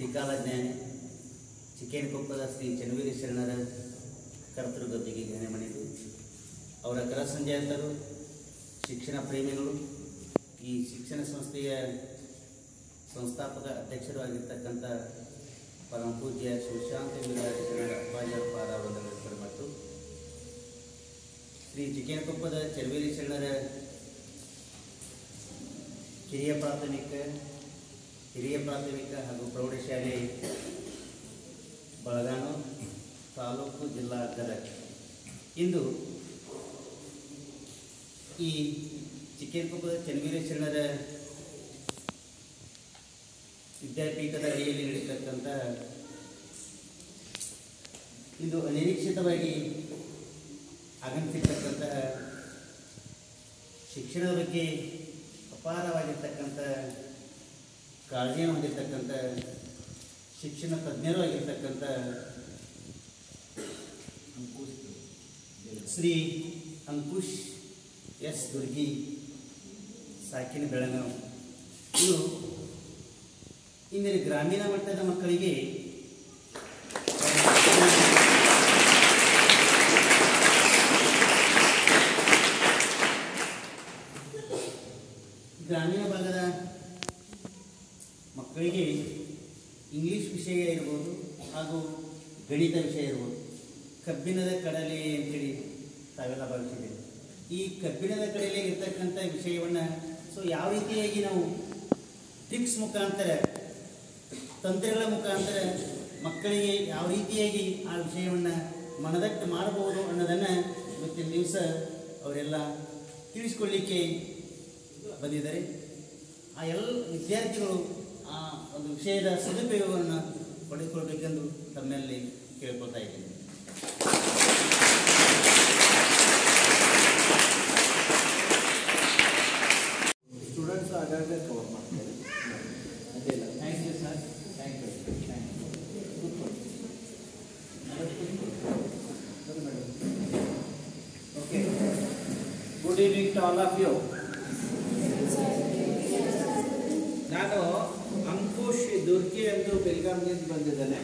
ಶ್ರೀಕಾಲಜ್ಞಾನಿ ಚಿಕ್ಕೇನಕೊಪ್ಪದ ಶ್ರೀ ಚನ್ನವೀರ ಶರಣರ ಕರ್ತೃ ಗದ್ದಿಗೆ ಗಣನೆ ಮಾಡಿದ್ದು ಅವರ ಕರಸಂಜಾತರು ಶಿಕ್ಷಣ ಪ್ರೇಮಿಗಳು ಈ ಶಿಕ್ಷಣ ಸಂಸ್ಥೆಯ ಸಂಸ್ಥಾಪಕ ಅಧ್ಯಕ್ಷರು ಆಗಿರ್ತಕ್ಕಂಥ ಪರಮ ಪೂಜ್ಯ ಸುಶಾಂತ ವೀರಾಜ ಶರಣರ ಅಪ್ಪಾಜಪ್ಪಾರ ಅವರನ್ನು ಮತ್ತು ಶ್ರೀ ಚಿಕ್ಕೇನಕೊಪ್ಪದ ಚನ್ನವೀರ ಶರಣರ ಕಿರಿಯ ಪ್ರಾಥಮಿಕ ಹಿರಿಯ ಪ್ರಾಥಮಿಕ ಹಾಗೂ ಪ್ರೌಢಶಾಲೆ ಬಳಗಾನು ತಾಲೂಕು ಜಿಲ್ಲಾ ಗದಗ ಇಂದು ಈ ಚಿಕ್ಕೇನಕೊಪ್ಪದ ಚನ್ನವೀರ ಶರಣರ ವಿದ್ಯಾಪೀಠದ ಅಡಿಯಲ್ಲಿ ನಡೀತಕ್ಕಂಥ ಇದು ಅನಿರೀಕ್ಷಿತವಾಗಿ ಆಗಮಿಸಿರ್ತಕ್ಕಂತಹ ಶಿಕ್ಷಣದ ಬಗ್ಗೆ ಅಪಾರವಾಗಿರ್ತಕ್ಕಂಥ ಕಾಳಜಿಯನ್ನು ಹೊಂದಿರತಕ್ಕಂಥ ಶಿಕ್ಷಣ ತಜ್ಞರು ಆಗಿರ್ತಕ್ಕಂಥ ಶ್ರೀ ಅಂಕುಶ್ ಎಸ್ ದುರ್ಗಿ ಸಾಕಿನ ಬೆಳಗಾವಿ ಇದು ಇಂದಿನ ಗ್ರಾಮೀಣ ಮಟ್ಟದ ಮಕ್ಕಳಿಗೆ ಗ್ರಾಮೀಣ ಭಾಗದ ಮಕ್ಕಳಿಗೆ ಇಂಗ್ಲಿಷ್ ವಿಷಯ ಇರ್ಬೋದು ಹಾಗೂ ಗಣಿತ ವಿಷಯ ಇರ್ಬೋದು ಕಬ್ಬಿಣದ ಕಡಲೆ ಅಂತೇಳಿ ತಾವೆಲ್ಲ ಭಾವಿಸಿದ್ದೀವಿ ಈ ಕಬ್ಬಿಣದ ಕಡಲೆ ಇರ್ತಕ್ಕಂಥ ವಿಷಯವನ್ನು ಸೊ ಯಾವ ರೀತಿಯಾಗಿ ನಾವು ಟ್ರಿಕ್ಸ್ ಮುಖಾಂತರ ತಂತ್ರಗಳ ಮುಖಾಂತರ ಮಕ್ಕಳಿಗೆ ಯಾವ ರೀತಿಯಾಗಿ ಆ ವಿಷಯವನ್ನು ಮನದಟ್ಟು ಮಾಡಬಹುದು ಅನ್ನೋದನ್ನು ಇವತ್ತಿನ ದಿವಸ ಅವರೆಲ್ಲ ತಿಳಿಸ್ಕೊಳ್ಳಿಕ್ಕೆ ಬಂದಿದ್ದಾರೆ ಆ ಎಲ್ಲ ವಿದ್ಯಾರ್ಥಿಗಳು ಆ ಒಂದು ವಿಷಯದ ಸದುಪಯೋಗವನ್ನು ಪಡೆದುಕೊಳ್ಬೇಕೆಂದು ತಮ್ಮಲ್ಲಿ ಕೇಳ್ಕೊಳ್ತಾ ಇದ್ದೇನೆ ಸ್ಟೂಡೆಂಟ್ಸ್ ಆಗಾಗ ಕವರ್ ಮಾಡ್ತಾರೆ ಅದೇಲ್ಲ thank you sir thank you thank you ಕೂತ್ಕೊಳ್ಳಿ ಬನ್ನಿ madam okay good evening to all of you ನಾನು ಅಂಕುಶ್ ದುರ್ಗಿ ಎಂದು ಬೆಲ್ಗಾಂನಿಂದ ಬಂದಿದ್ದೇನೆ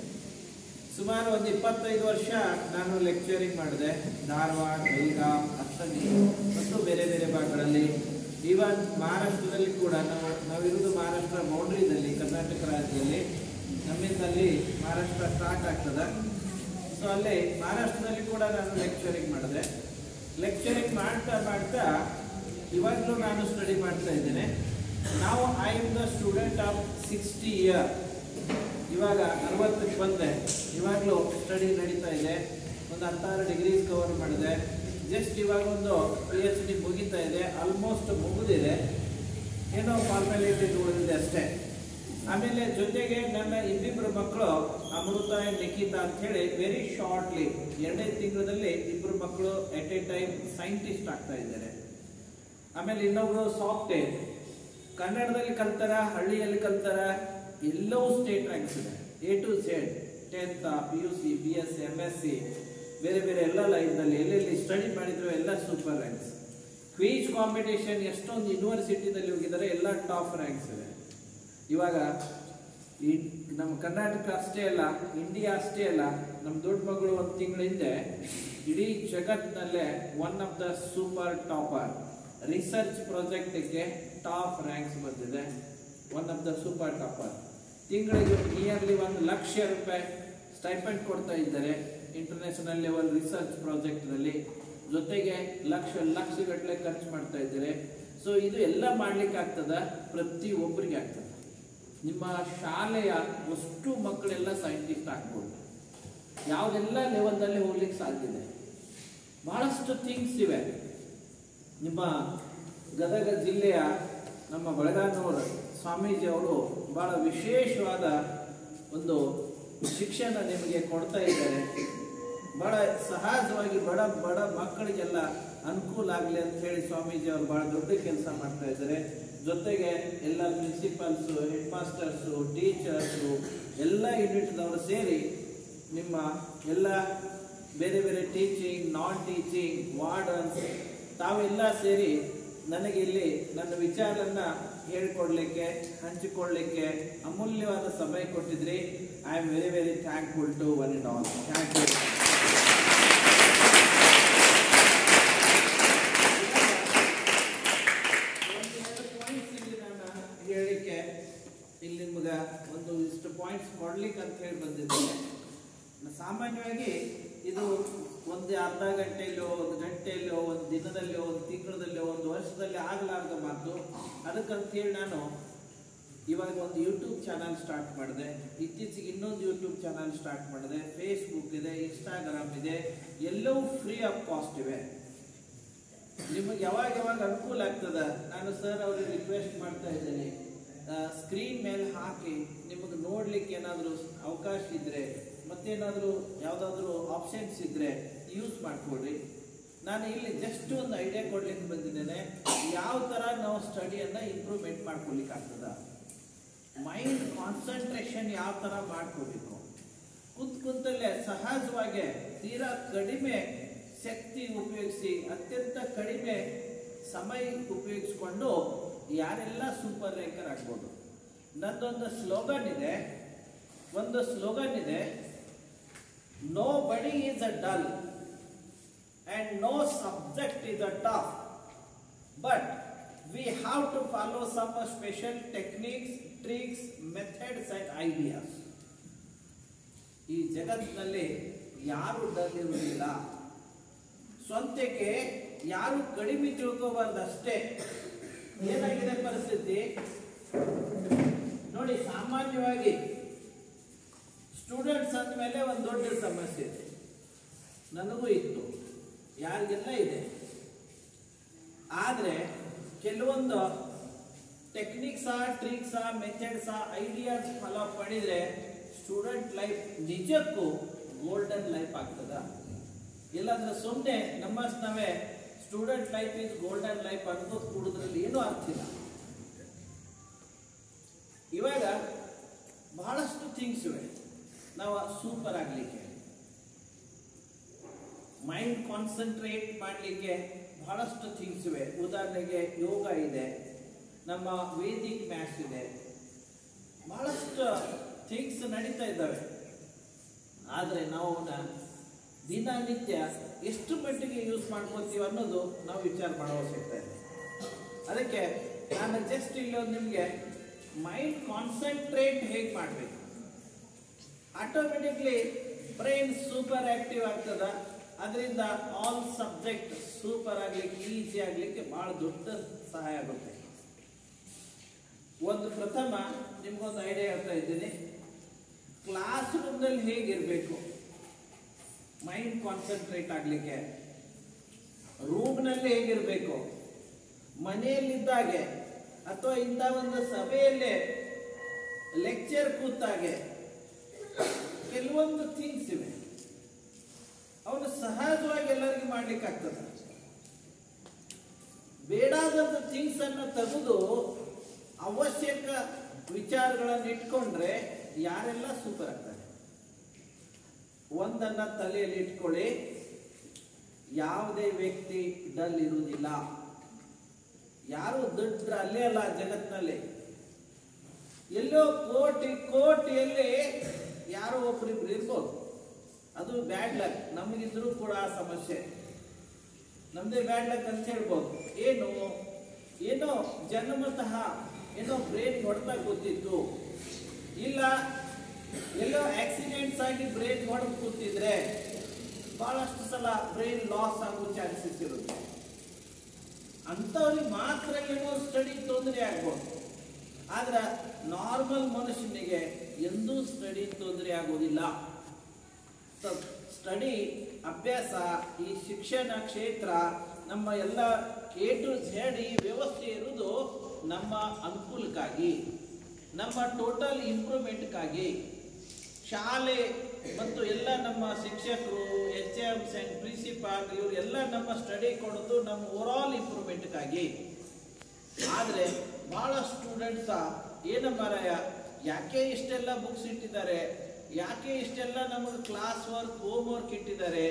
ಸುಮಾರು ಒಂದು ಇಪ್ಪತ್ತೈದು ವರ್ಷ ನಾನು ಲೆಕ್ಚರಿಂಗ್ ಮಾಡಿದೆ ಧಾರವಾಡ ಬೆಲ್ಗಾಂ ಅಥಣಿ ಮತ್ತು ಬೇರೆ ಬೇರೆ ಭಾಗಗಳಲ್ಲಿ ಈವನ್ ಮಹಾರಾಷ್ಟ್ರದಲ್ಲಿ ಕೂಡ ನಾವು ನಾವಿರುವುದು ಮಹಾರಾಷ್ಟ್ರ ಬೌಂಡ್ರಿದಲ್ಲಿ ಕರ್ನಾಟಕ ರಾಜ್ಯದಲ್ಲಿ ನಮ್ಮಿಂದಲ್ಲಿ ಮಹಾರಾಷ್ಟ್ರ ಸ್ಟಾರ್ಟ್ ಆಗ್ತದೆ ಸೊ ಅಲ್ಲಿ ಮಹಾರಾಷ್ಟ್ರದಲ್ಲಿ ಕೂಡ ನಾನು ಲೆಕ್ಚರಿಂಗ್ ಮಾಡಿದೆ ಲೆಕ್ಚರಿಂಗ್ ಮಾಡ್ತಾ ಮಾಡ್ತಾ ಇವಾಗಲೂ ನಾನು ಸ್ಟಡಿ ಮಾಡ್ತಾ ಇದ್ದೇನೆ ನಾವು I am the student of sixty year ಇವಾಗ ಅರವತ್ತಕ್ಕೆ ಬಂದೆ ಇವಾಗಲೂ ಸ್ಟಡಿ ನಡೀತಾ ಇದೆ ಒಂದು ಹತ್ತಾರು ಡಿಗ್ರೀಸ್ ಕವರ್ ಮಾಡಿದೆ ಜಸ್ಟ್ ಇವಾಗ ಒಂದು ಪಿ ಎಚ್ ಡಿ ಮುಗಿತಾ ಇದೆ ಆಲ್ಮೋಸ್ಟ್ ಮುಗಿದಿದೆ ಏನೋ ಫಾರ್ಮಾಲಿಟಿ ಉಳಿದಿದೆ ಅಷ್ಟೇ ಆಮೇಲೆ ಜೊತೆಗೆ ನನ್ನ ಇಬ್ಬಿಬ್ಬರು ಮಕ್ಕಳು ಅಮೃತ and ನಿಖಿತಾ ಅಂತ ಹೇಳಿ ವೆರಿ ಶಾರ್ಟ್ಲಿ ಎರಡೇ ತಿಂಗಳಲ್ಲಿ ಇಬ್ಬರು ಮಕ್ಕಳು ಎಟ್ ಎ ಟೈಮ್ ಸೈಂಟಿಸ್ಟ್ ಆಗ್ತಾ ಇದ್ದಾರೆ ಆಮೇಲೆ ಇನ್ನೊಬ್ರು ಸಾಫ್ಟ್ವೇರ್ ಕನ್ನಡದಲ್ಲಿ ಕಲ್ತಾರ ಹಳ್ಳಿಯಲ್ಲಿ ಕಲ್ತಾರ ಎಲ್ಲವೂ ಸ್ಟೇಟ್ ರ್ಯಾಂಕ್ಸ್ ಇದೆ A to Z tenth P U C B S M S C ಬೇರೆ ಬೇರೆ ಎಲ್ಲ ಲೈನ್ನಲ್ಲಿ ಎಲ್ಲೆಲ್ಲಿ ಸ್ಟಡಿ ಮಾಡಿದ್ರು ಎಲ್ಲ ಸೂಪರ್ ರ್ಯಾಂಕ್ಸ್ ಕ್ವೀಜ್ ಕಾಂಪಿಟೇಷನ್ ಎಷ್ಟೊಂದು ಯೂನಿವರ್ಸಿಟಿದಲ್ಲಿ ಹೋಗಿದ್ದಾರೆ ಎಲ್ಲ ಟಾಪ್ ರ್ಯಾಂಕ್ಸ್ ಇದೆ ಇವಾಗ ಈ ನಮ್ಮ ಕರ್ನಾಟಕ ಅಷ್ಟೇ ಅಲ್ಲ ಇಂಡಿಯಾ ಅಷ್ಟೇ ಅಲ್ಲ ನಮ್ಮ ದೊಡ್ಡ ಮಗಳು ಒಂದು ತಿಂಗಳ ಹಿಂದೆ ಇಡೀ ಜಗತ್ತಿನಲ್ಲೇ one of the super topper research ಪ್ರಾಜೆಕ್ಟ್ಗೆ ಟಾಪ್ ರ್ಯಾಂಕ್ಸ್ ಬಂದಿದೆ one of the super topper ತಿಂಗಳಿಗೆ ನಿಯರ್ಲಿ ಒಂದು ಲಕ್ಷ ರೂಪಾಯಿ ಸ್ಟೈಪೆಂಡ್ ಕೊಡ್ತಾ ಇದ್ದಾರೆ ಇಂಟರ್ನ್ಯಾಷನಲ್ ಲೆವೆಲ್ ರಿಸರ್ಚ್ ಪ್ರಾಜೆಕ್ಟ್ನಲ್ಲಿ ಜೊತೆಗೆ ಲಕ್ಷ ಲಕ್ಷಗಟ್ಟಲೆ ಖರ್ಚು ಮಾಡ್ತಾ ಇದ್ದಾರೆ ಸೊ ಇದು ಎಲ್ಲ ಮಾಡ್ಲಿಕ್ಕೆ ಆಗ್ತದ ಪ್ರತಿ ಒಬ್ಬರಿಗೆ ಆಗ್ತದೆ ನಿಮ್ಮ ಶಾಲೆಯ ಅಷ್ಟು ಮಕ್ಕಳೆಲ್ಲ ಸೈಂಟಿಸ್ಟ್ ಆಗ್ಬೋದು ಯಾವುದೆಲ್ಲ ಲೆವೆಲ್ದಲ್ಲಿ ಹೋಗ್ಲಿಕ್ಕೆ ಸಾಧ್ಯ ಇದೆ ಬಹಳಷ್ಟು ಥಿಂಗ್ಸ್ ಇವೆ ನಿಮ್ಮ ಗದಗ ಜಿಲ್ಲೆಯ ನಮ್ಮ ಬೆಳಗಾನವರ ಸ್ವಾಮೀಜಿ ಅವರು ಬಹಳ ವಿಶೇಷವಾದ ಒಂದು ಶಿಕ್ಷಣ ನಿಮಗೆ ಕೊಡ್ತಾ ಇದ್ದಾರೆ ಬಹಳ ಸಹಜವಾಗಿ ಬಡ ಬಡ ಮಕ್ಕಳಿಗೆಲ್ಲ ಅನುಕೂಲ ಆಗಲಿ ಅಂತ ಹೇಳಿ ಸ್ವಾಮೀಜಿ ಅವರು ಬಹಳ ದೊಡ್ಡ ಕೆಲಸ ಮಾಡ್ತಾ ಇದ್ದಾರೆ ಜೊತೆಗೆ ಎಲ್ಲ ಪ್ರಿನ್ಸಿಪಲ್ಸು ಹೆಡ್ ಮಾಸ್ಟರ್ಸು ಟೀಚರ್ಸು ಎಲ್ಲ ಯೂನಿಟ್ದವರು ಸೇರಿ ನಿಮ್ಮ ಎಲ್ಲ ಬೇರೆ ಬೇರೆ ಟೀಚಿಂಗ್ ನಾನ್ ಟೀಚಿಂಗ್ ವಾರ್ಡನ್ಸ್ ತಾವೆಲ್ಲ ಸೇರಿ ನನಗೆ ಇಲ್ಲಿ ನನ್ನ ವಿಚಾರನ್ನ ಹೇಳ್ಕೊಡ್ಲಿಕ್ಕೆ ಹಂಚಿಕೊಳ್ಳಿಕ್ಕೆ ಅಮೂಲ್ಯವಾದ ಸಮಯ ಕೊಟ್ಟಿದ್ರಿ I am very very thankful to one and all thank you ಹೇಳಿಕೆ ಇಲ್ಲಿ ನಿಮ್ಗೆ ಒಂದು ಇಷ್ಟು ಪಾಯಿಂಟ್ಸ್ ಕೊಡ್ಲಿಕ್ಕೆ ಅಂತ ಹೇಳಿ ಬಂದಿದ್ದೇನೆ ಸಾಮಾನ್ಯವಾಗಿ ಇದು ಒಂದು ಅರ್ಧ ಗಂಟೆಯಲ್ಲೋ ಒಂದು ಗಂಟೆಯಲ್ಲೋ ಒಂದು ದಿನದಲ್ಲೋ ಒಂದು ತಿಂಗಳದಲ್ಲೋ ಒಂದು ವರ್ಷದಲ್ಲಿ ಆಗಲಾರ್ದ ಮಾತು ಅದಕ್ಕಂತ ಹೇಳಿ ನಾನು ಇವಾಗ ಒಂದು ಯೂಟ್ಯೂಬ್ ಚಾನಲ್ ಸ್ಟಾರ್ಟ್ ಮಾಡಿದೆ ಇತ್ತೀಚೆಗೆ ಇನ್ನೊಂದು ಯೂಟ್ಯೂಬ್ ಚಾನಲ್ ಸ್ಟಾರ್ಟ್ ಮಾಡಿದೆ ಫೇಸ್ಬುಕ್ ಇದೆ ಇನ್ಸ್ಟಾಗ್ರಾಮ್ ಇದೆ ಎಲ್ಲವೂ ಫ್ರೀ ಆಫ್ ಕಾಸ್ಟ್ ಇವೆ ನಿಮಗೆ ಯಾವಾಗ ಯಾವಾಗ ಅನುಕೂಲ ಆಗ್ತದ ನಾನು ಸರ್ ಅವ್ರಿಗೆ ರಿಕ್ವೆಸ್ಟ್ ಮಾಡ್ತಾ ಇದ್ದೇನೆ ಸ್ಕ್ರೀನ್ ಮೇಲೆ ಹಾಕಿ ನಿಮಗೆ ನೋಡ್ಲಿಕ್ಕೆ ಏನಾದರೂ ಅವಕಾಶ ಇದ್ರೆ ಮತ್ತೇನಾದರೂ ಯಾವುದಾದ್ರೂ ಆಪ್ಷನ್ಸ್ ಇದ್ರೆ ಯೂಸ್ ಮಾಡ್ಕೊಡ್ರಿ ನಾನು ಇಲ್ಲಿ ಜಸ್ಟ್ ಒಂದು ಐಡಿಯಾ ಕೊಡ್ಲಿಕ್ಕೆ ಬಂದಿದ್ದೇನೆ ಯಾವ ಥರ ನಾವು ಸ್ಟಡಿಯನ್ನು ಇಂಪ್ರೂವ್ಮೆಂಟ್ ಮಾಡ್ಕೊಳ್ಲಿಕ್ಕೆ ಆಗ್ತದ ಮೈಂಡ್ ಕಾನ್ಸಂಟ್ರೇಷನ್ ಯಾವ ಥರ ಮಾಡ್ಕೋಬೇಕು ಕುಂತ್ ಕುಂತಲ್ಲೇ ಸಹಜವಾಗಿ ತೀರಾ ಕಡಿಮೆ ಶಕ್ತಿ ಉಪಯೋಗಿಸಿ ಅತ್ಯಂತ ಕಡಿಮೆ ಸಮಯ ಉಪಯೋಗಿಸ್ಕೊಂಡು ಯಾರೆಲ್ಲ ಸೂಪರ್ ರ್ಯಾಂಕರ್ ಆಗ್ಬೋದು ನಂದೊಂದು ಸ್ಲೋಗನ್ ಇದೆ ಒಂದು ಸ್ಲೋಗನ್ ಇದೆ nobody is a dull and no subject is a tough. But we have to follow some special techniques, tricks, methods and ideas. ಈ ಜಗತ್ತಿನಲ್ಲಿ ಯಾರು ಡಲ್ ಇರುವುದಿಲ್ಲ ಸ್ವಂತಕ್ಕೆ ಯಾರು ಕಡಿಮೆ ತಿಳ್ಕೋಬಾರ್ದಷ್ಟೇ ಏನಾಗಿದೆ ಪರಿಸ್ಥಿತಿ ನೋಡಿ ಸಾಮಾನ್ಯವಾಗಿ ಸ್ಟೂಡೆಂಟ್ಸ್ ಅಂದಮೇಲೆ ಒಂದು ದೊಡ್ಡ ಸಮಸ್ಯೆ ಇದೆ ನನಗೂ ಇತ್ತು ಯಾರಿಗೆಲ್ಲ ಇದೆ ಆದರೆ ಕೆಲವೊಂದು techniques tricks methods ideas follow ಮಾಡಿದರೆ ಸ್ಟೂಡೆಂಟ್ ಲೈಫ್ ನಿಜಕ್ಕೂ ಗೋಲ್ಡನ್ ಲೈಫ್ ಆಗ್ತದ ಇಲ್ಲಾಂದ್ರೆ ಸುಮ್ಮನೆ ನಮ್ಮಷ್ಟು ನಾವೇ student life is golden life ಅನ್ನೋದು ಕೂಡೋದ್ರಲ್ಲಿ ಏನೂ ಅರ್ಥ ಇಲ್ಲ ಇವಾಗ ಬಹಳಷ್ಟು ಥಿಂಗ್ಸ್ ಇವೆ ನಾವು ಸೂಪರ್ ಆಗಲಿಕ್ಕೆ ಮೈಂಡ್ ಕಾನ್ಸಂಟ್ರೇಟ್ ಮಾಡಲಿಕ್ಕೆ ಬಹಳಷ್ಟು ಥಿಂಗ್ಸ್ ಇವೆ ಉದಾಹರಣೆಗೆ ಯೋಗ ಇದೆ ನಮ್ಮ ವೇದಿಕ್ ಮ್ಯಾಥ್ಸ್ ಇದೆ ಬಹಳಷ್ಟು ಥಿಂಗ್ಸ್ ನಡೀತಾ ಇದ್ದಾವೆ ಆದರೆ ನಾವು ಅವನ್ನ ದಿನನಿತ್ಯ ಎಷ್ಟು ಮಟ್ಟಿಗೆ ಯೂಸ್ ಮಾಡ್ಕೊತೀವಿ ಅನ್ನೋದು ನಾವು ವಿಚಾರ ಮಾಡೋ ಅವಶ್ಯಕತೆ ಇದೆ ಅದಕ್ಕೆ ನಾನು ಜಸ್ಟ್ ಇಲ್ಲಿ ಒಂದು ನಿಮಗೆ ಮೈಂಡ್ ಕಾನ್ಸಂಟ್ರೇಟ್ ಹೇಗೆ ಮಾಡಬೇಕು ಆಟೋಮೆಟಿಕ್ಲಿ ಬ್ರೈನ್ ಸೂಪರ್ ಆಕ್ಟಿವ್ ಆಗ್ತದ ಅದರಿಂದ ಆಲ್ ಸಬ್ಜೆಕ್ಟ್ ಸೂಪರ್ ಆಗ್ಲಿಕ್ಕೆ ಈಸಿ ಆಗ್ಲಿಕ್ಕೆ ಬಹಳ ದೊಡ್ಡ ಸಹಾಯ ಆಗುತ್ತೆ ಒಂದು ಪ್ರಥಮ ನಿಮ್ಗೊಂದು ಐಡಿಯಾ ಹೇಳ್ತಾ ಇದ್ದೀನಿ ಕ್ಲಾಸ್ ರೂಮ್ನಲ್ಲಿ ಹೇಗಿರಬೇಕು ಮೈಂಡ್ ಕಾನ್ಸಂಟ್ರೇಟ್ ಆಗಲಿಕ್ಕೆ ರೂಮ್ನಲ್ಲಿ ಹೇಗಿರಬೇಕು ಮನೆಯಲ್ಲಿದ್ದಾಗೆ ಅಥವಾ ಇಂಥ ಒಂದು ಸಭೆಯಲ್ಲೇ ಲೆಕ್ಚರ್ ಕೂತಾಗೆ ಕೆಲವೊಂದು ಥಿಂಗ್ಸ್ ಇವೆ ಅವನು ಸಹಜವಾಗಿ ಎಲ್ಲರಿಗೂ ಮಾಡ್ಲಿಕ್ಕೆ ಆಗ್ತದೆ ಬೇಡಾದಂತ ಥಿಂಗ್ಸ್ ಅನ್ನು ತೆಗೆದು ಅವಶ್ಯಕ ವಿಚಾರಗಳನ್ನು ಇಟ್ಕೊಂಡ್ರೆ ಯಾರೆಲ್ಲ ಸೂಪರ್ ಆಗ್ತಾರೆ ಒಂದನ್ನ ತಲೆಯಲ್ಲಿ ಇಟ್ಕೊಳ್ಳಿ ಯಾವುದೇ ವ್ಯಕ್ತಿ ಡಲ್ ಇರುವುದಿಲ್ಲ ಯಾರು ದೊಡ್ಡ ಅಲ್ಲೇ ಅಲ್ಲ ಜಗತ್ತಿನಲ್ಲಿ ಎಲ್ಲೋ ಕೋಟಿ ಕೋಟಿಯಲ್ಲಿ ಯಾರೋ ಒಬ್ರಿಬ್ರು ಇರ್ಬೋದು ಅದು ಬ್ಯಾಡ್ ಲಕ್ ನಮಗಿದ್ರು ಕೂಡ ಆ ಸಮಸ್ಯೆ ನಮ್ದೇ ಬ್ಯಾಡ್ ಲಕ್ ಅಂತ ಹೇಳ್ಬೋದು ಏನು ಏನೋ ಜನ್ಮತಃ ಏನೋ ಬ್ರೇನ್ ಹೊಡೆತ ಗೊತ್ತಿತ್ತು ಇಲ್ಲ ಎಲ್ಲೋ ಆಕ್ಸಿಡೆಂಟ್ಸ್ ಆಗಿ ಬ್ರೇನ್ ಹೊಡೆದು ಕೂತಿದ್ರೆ ಬಹಳಷ್ಟು ಸಲ ಬ್ರೈನ್ ಲಾಸ್ ಆಗೋ ಚಾನ್ಸಸ್ ಇರುತ್ತೆ ಅಂಥವ್ರಿಗೆ ಮಾತ್ರ ಏನೋ ಸ್ಟಡಿ ತೊಂದರೆ ಆಗ್ಬೋದು ಆದ್ರೆ ನಾರ್ಮಲ್ ಮನುಷ್ಯನಿಗೆ ಎಂದೂ ಸ್ಟಡಿ ತೊಂದರೆ ಆಗೋದಿಲ್ಲ ಸ್ಟಡಿ ಅಭ್ಯಾಸ ಈ ಶಿಕ್ಷಣ ಕ್ಷೇತ್ರ ನಮ್ಮ ಎಲ್ಲ ಎ ಟು ಝೆಡ್ ಈ ವ್ಯವಸ್ಥೆ ಇರುವುದು ನಮ್ಮ ಅನುಕೂಲಕ್ಕಾಗಿ ನಮ್ಮ ಟೋಟಲ್ ಇಂಪ್ರೂವ್ಮೆಂಟ್ಗಾಗಿ ಶಾಲೆ ಮತ್ತು ಎಲ್ಲ ನಮ್ಮ ಶಿಕ್ಷಕರು ಎಚ್ ಎಮ್ಸ್ ಆ್ಯಂಡ್ ಪ್ರಿನ್ಸಿಪಾಲ್ ಇವರು ಎಲ್ಲ ನಮ್ಮ ಸ್ಟಡಿ ಕೊಡೋದು ನಮ್ಮ ಓವರಾಲ್ ಇಂಪ್ರೂವ್ಮೆಂಟ್ಗಾಗಿ ಆದರೆ ಭಾಳ ಸ್ಟೂಡೆಂಟ್ಸ ಏನು ಮಾರಾಯ ಯಾಕೆ ಇಷ್ಟೆಲ್ಲ ಬುಕ್ಸ್ ಇಟ್ಟಿದ್ದಾರೆ ಯಾಕೆ ಇಷ್ಟೆಲ್ಲ ನಮಗೆ ಕ್ಲಾಸ್ ವರ್ಕ್ ಹೋಮ್ ವರ್ಕ್ ಇಟ್ಟಿದ್ದಾರೆ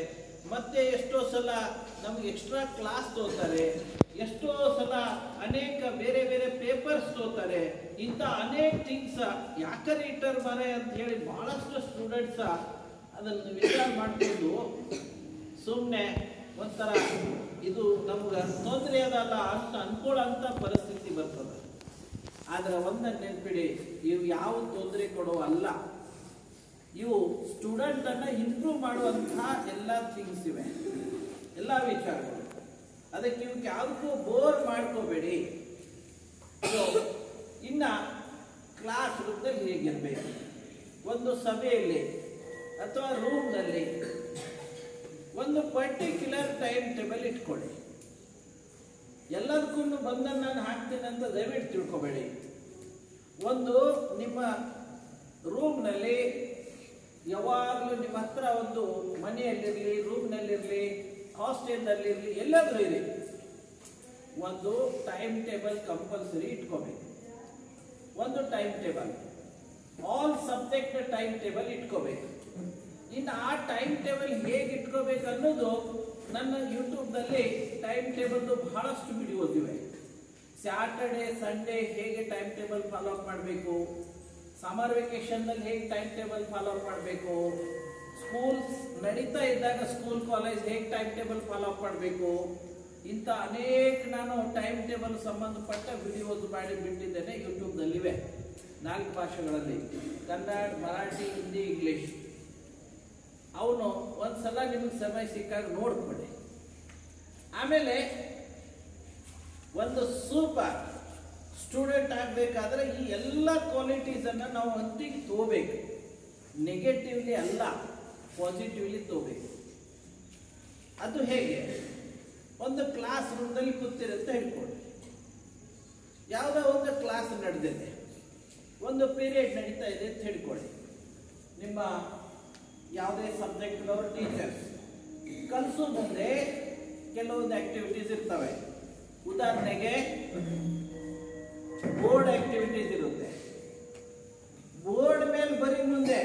ಮತ್ತೆ ಎಷ್ಟೋ ಸಲ ನಮ್ಗೆ ಎಕ್ಸ್ಟ್ರಾ ಕ್ಲಾಸ್ ತೋತಾರೆ ಎಷ್ಟೋ ಸಲ ಅನೇಕ ಬೇರೆ ಬೇರೆ ಪೇಪರ್ಸ್ ತೋತಾರೆ ಇಂಥ ಅನೇಕ ಥಿಂಗ್ಸ್ ಯಾಕೆ ಇಟ್ಟರ್ ಮರೆ ಅಂತ ಹೇಳಿ ಬಹಳಷ್ಟು ಸ್ಟೂಡೆಂಟ್ಸ ಅದನ್ನು ವಿಚಾರ ಮಾಡಿಕೊಂಡು ಸುಮ್ಮನೆ ಒಂಥರ ಇದು ನಮ್ಗೆ ತೊಂದರೆ ಅದಲ್ಲ ಅಂತ ಅನ್ಕೊಳ್ಳೋಂಥ ಪರಿಸ್ಥಿತಿ ಬರ್ತದೆ ಆದ್ರೆ ಒಂದನ್ನು ನೆನ್ಪಿಡಿ ಇವು ಯಾವ ತೊಂದರೆ ಕೊಡೋ ಅಲ್ಲ ಇವು ಸ್ಟೂಡೆಂಟ್ ಅನ್ನ ಇಂಪ್ರೂವ್ ಮಾಡುವಂತಹ ಎಲ್ಲ ಥಿಂಗ್ಸ್ ಇವೆ ಎಲ್ಲ ವಿಚಾರಗಳು ಅದಕ್ಕೆ ಇವಕ್ಕೆ ಯಾವುದಕ್ಕೂ ಬೋರ್ ಮಾಡ್ಕೋಬೇಡಿ So, ಇನ್ನ ಕ್ಲಾಸ್ ರೂಪದಲ್ಲಿ ಹೇಗಿರ್ಬೇಕು ಒಂದು ಸಭೆಯಲ್ಲಿ ಅಥವಾ ರೂಮ್ನಲ್ಲಿ ಒಂದು ಪರ್ಟಿಕ್ಯುಲರ್ ಟೈಮ್ ಟೇಬಲ್ ಇಟ್ಕೊಳ್ಳಿ ಎಲ್ಲದಕ್ಕೂ ಬಂದನ್ನು ನಾನು ಹಾಕ್ತೀನಿ ಅಂತ ದಯವಿಟ್ಟು ತಿಳ್ಕೊಬೇಡಿ ಒಂದು ನಿಮ್ಮ ರೂಮ್ನಲ್ಲಿ ಯಾವಾಗಲೂ ನಿಮ್ಮ ಹತ್ರ ಒಂದು ಮನೆಯಲ್ಲಿರಲಿ ರೂಮ್ನಲ್ಲಿರಲಿ ಹಾಸ್ಟೆಲ್ನಲ್ಲಿರಲಿ ಎಲ್ಲಾದರೂ ಇರಿ ಒಂದು ಟೈಮ್ ಟೇಬಲ್ ಕಂಪಲ್ಸರಿ ಇಟ್ಕೋಬೇಕು ಒಂದು time table all subject time table ಇಟ್ಕೋಬೇಕು ಇನ್ನು ಆ ಟೈಮ್ ಟೇಬಲ್ ಹೇಗೆ ಇಟ್ಕೋಬೇಕು ಅನ್ನೋದು ನನ್ನ ಯೂಟ್ಯೂಬ್ನಲ್ಲಿ ಟೈಮ್ ಟೇಬಲ್ದು ಬಹಳಷ್ಟು ವಿಡಿಯೋಸ್ ಇವೆ ಸ್ಯಾಟರ್ಡೆ ಸಂಡೇ ಹೇಗೆ ಟೈಮ್ ಟೇಬಲ್ ಫಾಲೋ ಅಪ್ ಮಾಡಬೇಕು ಸಮರ್ ವೆಕೇಶನ್ನಲ್ಲಿ ಹೇಗೆ ಟೈಮ್ ಟೇಬಲ್ ಫಾಲೋ ಅಪ್ ಮಾಡಬೇಕು ಸ್ಕೂಲ್ ನಡೀತಾ ಇದ್ದಾಗ ಸ್ಕೂಲ್ ಕಾಲೇಜ್ ಹೇಗೆ ಟೈಮ್ ಟೇಬಲ್ ಫಾಲೋ ಅಪ್ ಮಾಡಬೇಕು ಇಂಥ ಅನೇಕ ನಾನು ಟೈಮ್ ಟೇಬಲ್ ಸಂಬಂಧಪಟ್ಟ ವಿಡಿಯೋಸ್ ಮಾಡಿ ಬಿಟ್ಟಿದ್ದೇನೆ ಯೂಟ್ಯೂಬ್ನಲ್ಲಿವೆ ನಾಲ್ಕು ಭಾಷೆಗಳಲ್ಲಿ ಕನ್ನಡ ಮರಾಠಿ ಹಿಂದಿ ಇಂಗ್ಲಿಷ್ ಅವನು ಒಂದ್ಸಲ ನಿಮಗೆ ಸಮಯ ಸಿಕ್ಕಾಗ ನೋಡ್ಕೊಳ್ಳಿ ಆಮೇಲೆ ಒಂದು ಸೂಪರ್ ಸ್ಟೂಡೆಂಟ್ ಆಗಬೇಕಾದ್ರೆ ಈ ಎಲ್ಲ ಕ್ವಾಲಿಟೀಸನ್ನು ನಾವು ಹೊತ್ತಿಗೆ ತಗೋಬೇಕು ನೆಗೆಟಿವ್ಲಿ ಅಲ್ಲ ಪಾಸಿಟಿವ್ಲಿ ತಗೋಬೇಕು ಅದು ಹೇಗೆ ಒಂದು ಕ್ಲಾಸ್ ರೂಮ್ನಲ್ಲಿ ಕೂತಿರುತ್ತೆ ಹೇಳ್ಕೊಳ್ಳಿ ಯಾವುದೋ ಒಂದು ಕ್ಲಾಸ್ ನಡೆದಿದೆ ಒಂದು ಪೀರಿಯಡ್ ನಡೀತಾ ಇದೆ ಅಂತ ಹೇಳ್ಕೊಳ್ಳಿ ನಿಮ್ಮ ಯಾವುದೇ ಸಬ್ಜೆಕ್ಟ್ದವರು ಟೀಚರ್ಸ್ ಕಲಿಸೋ ಮುಂದೆ ಕೆಲವೊಂದು ಆಕ್ಟಿವಿಟೀಸ್ ಇರ್ತವೆ ಉದಾಹರಣೆಗೆ ಬೋರ್ಡ್ ಆಕ್ಟಿವಿಟೀಸ್ ಇರುತ್ತೆ ಬೋರ್ಡ್ ಮೇಲೆ ಬರೀ ಮುಂದೆ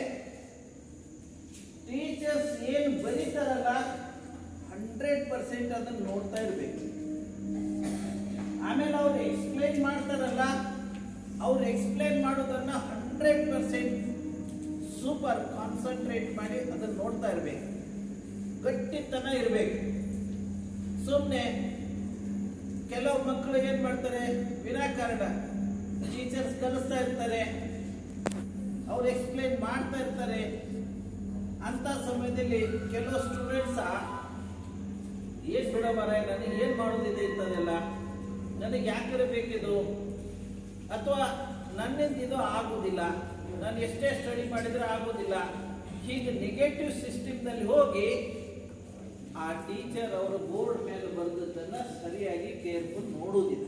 ಟೀಚರ್ಸ್ ಏನು ಬರೀತಾರಲ್ಲ ಹಂಡ್ರೆಡ್ ಪರ್ಸೆಂಟ್ ಅದನ್ನು ನೋಡ್ತಾ ಇರಬೇಕು ಆಮೇಲೆ ಅವ್ರು ಎಕ್ಸ್ಪ್ಲೈನ್ ಮಾಡ್ತಾರಲ್ಲ ಅವ್ರು ಎಕ್ಸ್ಪ್ಲೈನ್ ಮಾಡೋದನ್ನ ಹಂಡ್ರೆಡ್ ಪರ್ಸೆಂಟ್ ಸೂಪರ್ ಕಾನ್ಸಂಟ್ರೇಟ್ ಮಾಡಿ ಅದನ್ನ ನೋಡ್ತಾ ಇರಬೇಕು ಗಟ್ಟಿತನ ಇರಬೇಕು ಸುಮ್ಮನೆ ಕೆಲವು ಮಕ್ಕಳು ಏನ್ ಮಾಡ್ತಾರೆ ವಿನಾಕಾರಣ ಟೀಚರ್ಸ್ ಕಲಿಸ್ತಾ ಇರ್ತಾರೆ ಅವ್ರು ಎಕ್ಸ್ಪ್ಲೈನ್ ಮಾಡ್ತಾ ಇರ್ತಾರೆ ಅಂತ ಸಮಯದಲ್ಲಿ ಕೆಲವು ಸ್ಟೂಡೆಂಟ್ಸ್ ಏನ್ ಬಿಡ ಮರ ನನಗೆ ಏನ್ ಮಾಡೋದಿದೆ ಇಂಥದೆಲ್ಲ ನನಗೆ ಯಾಕೆ ಬೇಕಿದು ಅಥವಾ ನನ್ನಿಂದ ಇದು ಆಗುದಿಲ್ಲ ನಾನು ಎಷ್ಟೇ ಸ್ಟಡಿ ಮಾಡಿದ್ರೆ ಆಗುದಿಲ್ಲ ಹೀಗೆ ನೆಗೆಟಿವ್ ಸಿಸ್ಟಮ್ನಲ್ಲಿ ಹೋಗಿ ಆ ಟೀಚರ್ ಅವರ ಬೋರ್ಡ್ ಮೇಲೆ ಬರೆದದ್ದನ್ನ ಸರಿಯಾಗಿ ಕೇರ್ಫುಲ್ ನೋಡುವುದಿಲ್ಲ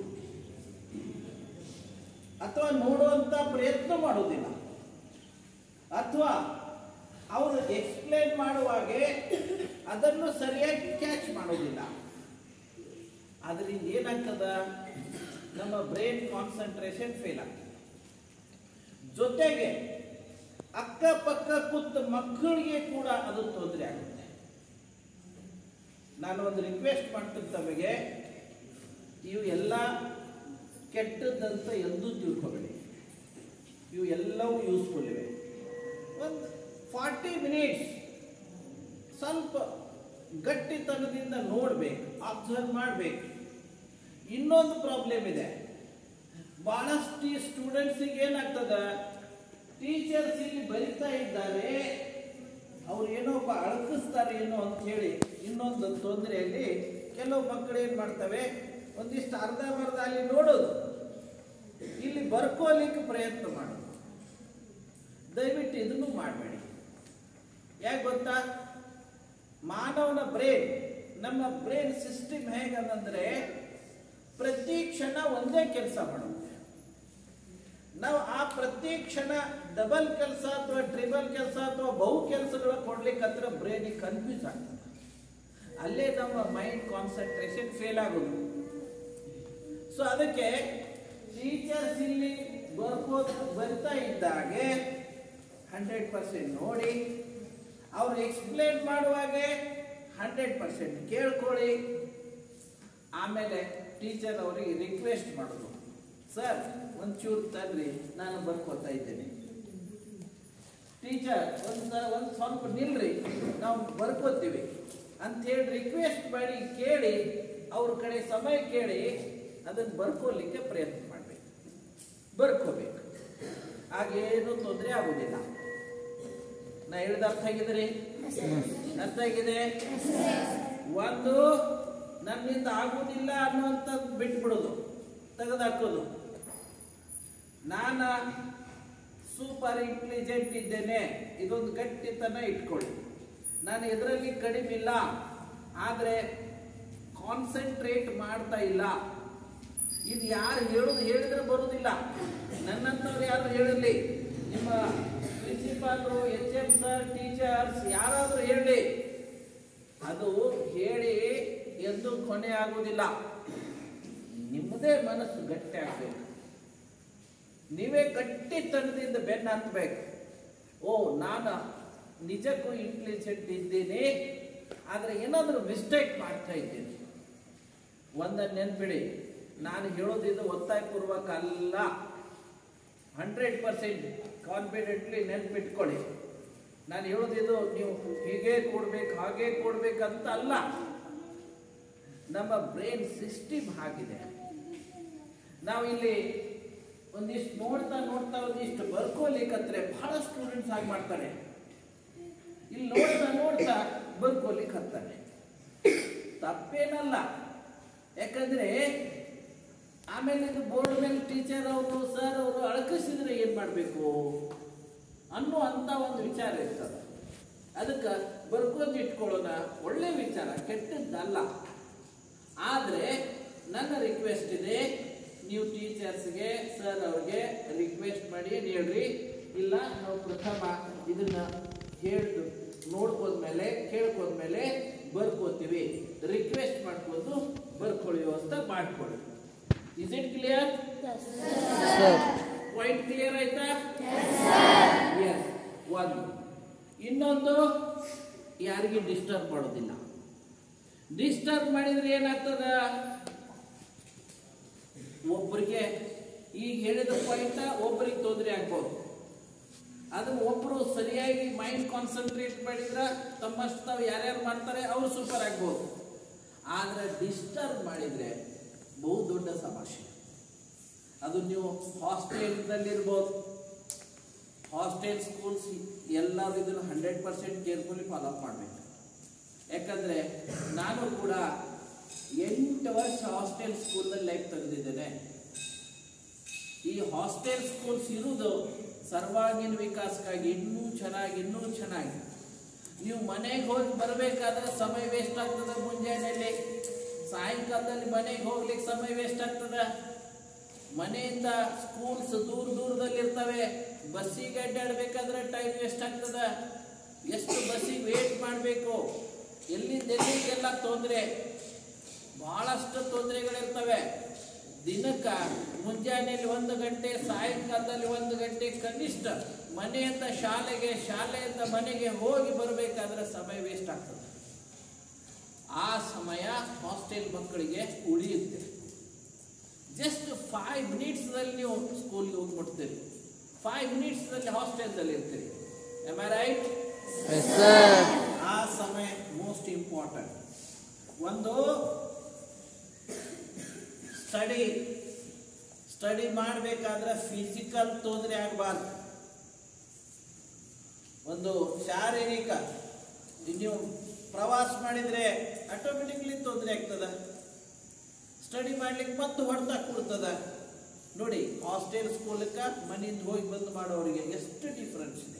ಅಥವಾ ನೋಡುವಂತ ಪ್ರಯತ್ನ ಮಾಡುವುದಿಲ್ಲ ಅಥವಾ ಅವರು ಎಕ್ಸ್ಪ್ಲೇನ್ ಮಾಡುವಾಗೆ ಅದನ್ನು ಸರಿಯಾಗಿ ಕ್ಯಾಚ್ ಮಾಡೋದಿಲ್ಲ ಅದರಿಂದ ಏನಾಗ್ತದ ನಮ್ಮ ಬ್ರೈನ್ ಕಾನ್ಸಂಟ್ರೇಷನ್ ಫೇಲ್ ಆಗ್ತದೆ ಜೊತೆಗೆ ಅಕ್ಕಪಕ್ಕ ಕೂತ ಮಕ್ಕಳಿಗೆ ಕೂಡ ಅದು ತೊಂದರೆ ಆಗುತ್ತೆ ನಾನು ಒಂದು ರಿಕ್ವೆಸ್ಟ್ ಮಾಡ್ತೀನಿ ತಮಗೆ ಇವು ಎಲ್ಲ ಕೆಟ್ಟದಂತ ಎಂದೂ ತಿಳ್ಕೊಬೇಡಿ ಇವು ಎಲ್ಲವೂ ಯೂಸ್ಫುಲ್ ಇವೆ ಒಂದು ಫಾರ್ಟಿ ಮಿನಿಟ್ಸ್ ಸ್ವಲ್ಪ ಗಟ್ಟಿತನದಿಂದ ನೋಡ್ಬೇಕು ಅಬ್ಸರ್ವ್ ಮಾಡ್ಬೇಕು ಇನ್ನೊಂದು ಪ್ರಾಬ್ಲಮ್ ಇದೆ ಬಹಳಷ್ಟು ಸ್ಟೂಡೆಂಟ್ಸಿಗೆ ಏನಾಗ್ತದ ಟೀಚರ್ಸ್ ಇಲ್ಲಿ ಬರಿತಾ ಇದ್ದಾರೆ ಅವ್ರು ಏನೋ ಒಬ್ಬ ಅಳಕಿಸ್ತಾರೆ ಏನೋ ಅಂತ ಹೇಳಿ ಇನ್ನೊಂದು ತೊಂದರೆಯಲ್ಲಿ ಕೆಲವು ಮಕ್ಕಳು ಏನ್ ಮಾಡ್ತವೆ ಒಂದಿಷ್ಟು ಅರ್ಧ ಬರ್ಧ ಅಲ್ಲಿ ನೋಡೋದು ಇಲ್ಲಿ ಬರ್ಕೋಲಿಕ್ಕೆ ಪ್ರಯತ್ನ ಮಾಡೋದು ದಯವಿಟ್ಟು ಇದನ್ನು ಮಾಡಬೇಡಿ ಯಾಕೆ ಗೊತ್ತಾ ಮಾನವನ ಬ್ರೈನ್ ನಮ್ಮ ಬ್ರೈನ್ ಸಿಸ್ಟಮ್ ಹೇಗಂದ್ರೆ ಪ್ರತಿ ಕ್ಷಣ ಒಂದೇ ಕೆಲಸ ಮಾಡುತ್ತೆ ನಾವು ಆ ಪ್ರತಿ ಕ್ಷಣ ಡಬಲ್ ಕೆಲಸ ಅಥವಾ ಟ್ರಿಬಲ್ ಕೆಲಸ ಅಥವಾ ಬಹು ಕೆಲಸಗಳ ಕೊಡ್ಲಿಕ್ಕೆ ಹತ್ರ ಬ್ರೈನಿಗೆ ಕನ್ಫ್ಯೂಸ್ ಆಗ್ತದೆ ಅಲ್ಲೇ ನಮ್ಮ ಮೈಂಡ್ ಕಾನ್ಸಂಟ್ರೇಷನ್ ಫೇಲ್ ಆಗೋದು ಸೊ ಅದಕ್ಕೆ ಟೀಚರ್ಸ್ ಇಲ್ಲಿ ಬರ್ಕೋದು ಬರ್ತಾ ಇದ್ದಾಗೆ ಹಂಡ್ರೆಡ್ ಪರ್ಸೆಂಟ್ ನೋಡಿ ಅವ್ರು ಎಕ್ಸ್ಪ್ಲೇನ್ ಮಾಡುವಾಗೆ ಹಂಡ್ರೆಡ್ ಪರ್ಸೆಂಟ್ ಕೇಳ್ಕೊಳ್ಳಿ ಆಮೇಲೆ ಟೀಚರ್ ಅವರಿಗೆ ರಿಕ್ವೆಸ್ಟ್ ಮಾಡೋದು ಸರ್ ಒಂಚೂರು ತರ್ರಿ ನಾನು ಬರ್ಕೋತಾ ಇದ್ದೇನೆ ಟೀಚರ್ ಒಂದು ಒಂದು ಸ್ವಲ್ಪ ನಿಲ್ರಿ ನಾವು ಬರ್ಕೋತೀವಿ ಅಂತ ಹೇಳಿ ರಿಕ್ವೆಸ್ಟ್ ಮಾಡಿ ಕೇಳಿ ಅವ್ರ ಕಡೆ ಸಮಯ ಕೇಳಿ ಅದನ್ನು ಬರ್ಕೋಲಿಕ್ಕೆ ಪ್ರಯತ್ನ ಮಾಡಬೇಕು ಬರ್ಕೋಬೇಕು ಆಗೇನು ತೊಂದರೆ ಆಗುದಿಲ್ಲ ನಾ ಹೇಳಿದ ಅರ್ಥ ಆಗಿದ್ರಿ ಅರ್ಥ ಆಗಿದೆ ಒಂದು ನನ್ನಿಂದ ಆಗುವುದಿಲ್ಲ ಅನ್ನುವಂಥದ್ದು ಬಿಟ್ಬಿಡೋದು ತೆಗೆದಾಕೋದು ನಾನು ಸೂಪರ್ ಇಂಟೆಲಿಜೆಂಟ್ ಇದ್ದೇನೆ ಇದೊಂದು ಗಟ್ಟಿತನ ಇಟ್ಕೊಳ್ಳಿ ನಾನು ಇದರಲ್ಲಿ ಕಡಿಮೆ ಇಲ್ಲ ಆದರೆ ಕಾನ್ಸಂಟ್ರೇಟ್ ಮಾಡ್ತಾ ಇಲ್ಲ ಇದು ಯಾರು ಹೇಳೋದು ಹೇಳಿದ್ರೆ ಬರುವುದಿಲ್ಲ ನನ್ನಂಥವ್ರು ಯಾರು ಹೇಳಿರ್ಲಿ ನಿಮ್ಮ ಪ್ರಿನ್ಸಿಪಾಲ್ರು ಎಚ್ ಎಂ ಸರ್ ಟೀಚರ್ಸ್ ಯಾರಾದರೂ ಹೇಳಿ ಅದು ಹೇಳಿ ಎಂದು ಕೊನೆ ಆಗುವುದಿಲ್ಲ ನಿಮ್ಮದೇ ಮನಸ್ಸು ಗಟ್ಟಿ ಆಗ್ಬೇಕು ನೀವೇ ಗಟ್ಟಿ ತನದಿಂದ ಬೆನ್ನ ಹತ್ತಬೇಕು ಓ ನಾನು ನಿಜಕ್ಕೂ ಇಂಟೆಲಿಜೆಂಟ್ ಇದ್ದೀನಿ ಆದರೆ ಏನಾದರೂ ಮಿಸ್ಟೇಕ್ ಮಾಡ್ತಾ ಇದ್ದೀನಿ ಒಂದನ್ನು ನೆನ್ಪಿಡಿ ನಾನು ಹೇಳೋದಿದ್ದು ಒತ್ತಾಯಪೂರ್ವಕ ಅಲ್ಲ ಹಂಡ್ರೆಡ್ ಪರ್ಸೆಂಟ್ ಕಾನ್ಫಿಡೆಂಟ್ಲಿ ನೆನ್ಪಿಟ್ಕೊಳ್ಳಿ ನಾನು ಹೇಳೋದಿದ್ದು ನೀವು ಹೀಗೆ ಕೊಡ್ಬೇಕು ಹಾಗೆ ಕೊಡ್ಬೇಕಂತ ಅಲ್ಲ ನಮ್ಮ ಬ್ರೈನ್ ಸಿಸ್ಟಮ್ ಆಗಿದೆ ನಾವು ಇಲ್ಲಿ ಒಂದಿಷ್ಟು ನೋಡ್ತಾ ನೋಡ್ತಾ ಒಂದಿಷ್ಟು ಬರ್ಕೋಲಿಕ್ಕಂದ್ರೆ ಬಹಳ ಸ್ಟೂಡೆಂಟ್ಸ್ ಆಗಿ ಮಾಡ್ತಾರೆ ಇಲ್ಲಿ ನೋಡ್ತಾ ನೋಡ್ತಾ ಬರ್ಕೋಲಿಕ್ಕೆ ಹತ್ತಾರೆ ತಪ್ಪೇನಲ್ಲ ಯಾಕಂದ್ರೆ ಆಮೇಲೆ ಇದು ಬೋರ್ಡ್ ಮೇಲೆ ಟೀಚರ್ ಅವರು ಸರ್ ಅವರು ಅಳಕಿಸಿದ್ರೆ ಏನ್ ಮಾಡಬೇಕು ಅನ್ನೋ ಅಂತ ಒಂದು ವಿಚಾರ ಇರ್ತದೆ ಅದಕ್ಕೆ ಬರ್ಕೊಂಡು ಇಟ್ಕೊಳ್ಳೋಣ ಒಳ್ಳೆ ವಿಚಾರ ಕೆಟ್ಟದ್ದಲ್ಲ ಆದರೆ ನನ್ನ ರಿಕ್ವೆಸ್ಟ್ ಇದೆ ನೀವು ಟೀಚರ್ಸ್ಗೆ ಸರ್ ಅವ್ರಿಗೆ ರಿಕ್ವೆಸ್ಟ್ ಮಾಡಿ ಏನ್ ಹೇಳ್ರಿ ಇಲ್ಲ ನಾವು ಪ್ರಥಮ ಇದನ್ನ ಹೇಳ್ದು ನೋಡ್ಕೊಂಡ್ಮೇಲೆ ಕೇಳ್ಕೊಂಡ್ಮೇಲೆ ಬರ್ಕೋತೀವಿ ರಿಕ್ವೆಸ್ಟ್ ಮಾಡ್ಕೊಂಡು ಬರ್ಕೊಳ್ಳಿ ಅಂತ ಮಾಡ್ಕೊಳ್ಳಿ is it clear point clear ಆಯ್ತಾ ಎಸ್ ಒಂದು ಇನ್ನೊಂದು ಯಾರಿಗೆ ಡಿಸ್ಟರ್ಬ್ ಮಾಡೋದಿಲ್ಲ ಡಿಸ್ಟರ್ಬ್ ಮಾಡಿದ್ರೆ ಏನಾಗ್ತದ ಒಬ್ಬರಿಗೆ ಈಗ ಹೇಳಿದ ಪಾಯಿಂಟ್ ಒಬ್ಬರಿಗೆ ತೊಂದರೆ ಆಗ್ಬೋದು ಅದನ್ನ ಒಬ್ರು ಸರಿಯಾಗಿ ಮೈಂಡ್ ಕಾನ್ಸಂಟ್ರೇಟ್ ಮಾಡಿದ್ರ ತಮ್ಮಷ್ಟು ತಾವು ಯಾರ್ಯಾರು ಮಾಡ್ತಾರೆ ಅವ್ರು ಸೂಪರ್ ಆಗ್ಬೋದು ಆದ್ರೆ ಡಿಸ್ಟರ್ಬ್ ಮಾಡಿದ್ರೆ ಬಹು ದೊಡ್ಡ ಸಮಸ್ಯೆ ಅದು ನೀವು ಹಾಸ್ಟೆಲ್ದಲ್ಲಿರ್ಬೋದು ಹಾಸ್ಟೆಲ್ ಸ್ಕೂಲ್ಸ್ ಎಲ್ಲರೂ ಇದನ್ನು hundred percent carefully follow up ಮಾಡಬೇಕು ಯಾಕಂದ್ರೆ ನಾನು ಕೂಡ ಎಂಟು ವರ್ಷ ಹಾಸ್ಟೆಲ್ ಸ್ಕೂಲ್ನಲ್ಲಿ ಲೈಫ್ ತೆಗೆದಿದ್ದೇನೆ ಈ ಹಾಸ್ಟೆಲ್ ಸ್ಕೂಲ್ಸ್ ಇರುವುದು ಸರ್ವಾಂಗೀಣ ವಿಕಾಸಕ್ಕಾಗಿ ಇನ್ನೂ ಚೆನ್ನಾಗಿ ಇನ್ನೂ ಚೆನ್ನಾಗಿ ನೀವು ಮನೆಗೆ ಹೋಗಿ ಬರಬೇಕಾದ್ರೆ ಸಮಯ ವೇಸ್ಟ್ ಆಗ್ತದೆ ಮುಂಜಾನೆಯಲ್ಲಿ ಸಾಯಂಕಾಲದಲ್ಲಿ ಮನೆಗೆ ಹೋಗ್ಲಿಕ್ಕೆ ಸಮಯ ವೇಸ್ಟ್ ಆಗ್ತದೆ ಮನೆಯಿಂದ ಸ್ಕೂಲ್ಸ್ ದೂರ ದೂರದಲ್ಲಿ ಇರ್ತವೆ ಬಸ್ಸಿಗೆ ಅಡ್ಡಾಡ್ಬೇಕಾದ್ರೆ ಟೈಮ್ ವೇಸ್ಟ್ ಆಗ್ತದೆ ಎಷ್ಟು ಬಸ್ಸಿಗೆ ವೇಟ್ ಮಾಡಬೇಕು ಎಲ್ಲಿಂದ ಎಲ್ಲಿಗೆಲ್ಲ ತೊಂದರೆ ಬಹಳಷ್ಟು ತೊಂದರೆಗಳಿರ್ತವೆ ದಿನಕ್ಕ ಮುಂಜಾನೆಯಲ್ಲಿ ಒಂದು ಗಂಟೆ ಸಾಯಂಕಾಲದಲ್ಲಿ ಒಂದು ಗಂಟೆ ಕನಿಷ್ಠ ಮನೆಯಿಂದ ಶಾಲೆಗೆ ಶಾಲೆಯಿಂದ ಮನೆಗೆ ಹೋಗಿ ಬರಬೇಕಾದ್ರೆ ಸಮಯ ವೇಸ್ಟ್ ಆಗ್ತದೆ ಆ ಸಮಯ ಹಾಸ್ಟೆಲ್ ಮಕ್ಕಳಿಗೆ ಉಳಿಯುತ್ತೆ ಜಸ್ಟ್ ಫೈವ್ ಮಿನಿಟ್ಸ್ದಲ್ಲಿ ನೀವು ಸ್ಕೂಲ್ಗೆ ಹೋಗ್ಬಿಡ್ತೀರಿ ಫೈವ್ ಮಿನಿಟ್ಸ್ದಲ್ಲಿ ಹಾಸ್ಟೆಲ್ದಲ್ಲಿ ಇರ್ತೀರಿ ಎಮ್ ಐ ರೈಟ್ ಆ ಸಮಯ ಮೋಸ್ಟ್ ಇಂಪಾರ್ಟೆಂಟ್ ಒಂದು ಸ್ಟಡಿ ಸ್ಟಡಿ ಮಾಡಬೇಕಾದ್ರೆ ಫಿಸಿಕಲ್ ತೊಂದರೆ ಆಗಬಾರ್ದು ಒಂದು ಶಾರೀರಿಕ ಈಗ ನೀವು ಪ್ರವಾಸ ಮಾಡಿದ್ರೆ ಆಟೋಮೆಟಿಕ್ಲಿ ತೊಂದರೆ ಆಗ್ತದ ಸ್ಟಡಿ ಮಾಡ್ಲಿಕ್ಕೆ ಮತ್ತೆ ಹೊಡೆತ ಕೊಡ್ತದ ನೋಡಿ ಹಾಸ್ಟೆಲ್ ಸ್ಕೂಲಕ್ಕ ಮನೆಯಿಂದ ಹೋಗಿ ಬಂದು ಮಾಡೋರಿಗೆ ಎಷ್ಟು ಡಿಫ್ರೆನ್ಸ್ ಇದೆ